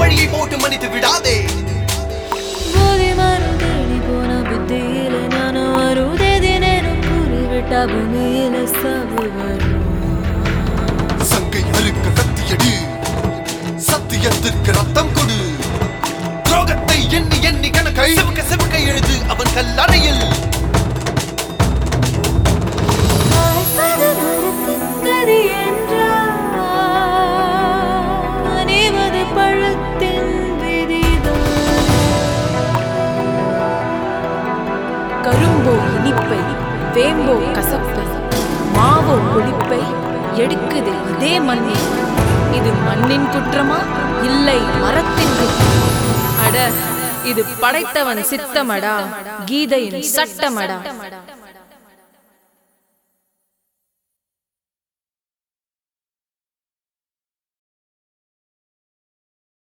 வழியை போட்டு மன்னித்து விடாதே போதி மரம் தேடி போன புத்தியில ஞானம் வருதேதி நேரம் கூறிவிட்டா பூமியில சாவு வரும் சங்கை அறுக்க கத்தியடி சத்தியத்திற்கு ரத்தம் கொடு துரோகத்தை எண்ணி எண்ணி கணக்கை சிவக்க சிவக்க எழுது அவன் கல்லறையில் அது மரத்தின் கதி என்றால் அணிவது பழத்தின் விதிதான் கரும்போ இனிப்பை வேம்போ கசப்பை மாவோ புளிப்பை எடுக்குது இதே மண்ணே இது மண்ணின் குற்றமா இல்லை மரத்தின் குற்றமா அட இது படைத்தவன் சித்தமடா கீதையின் சட்டமடா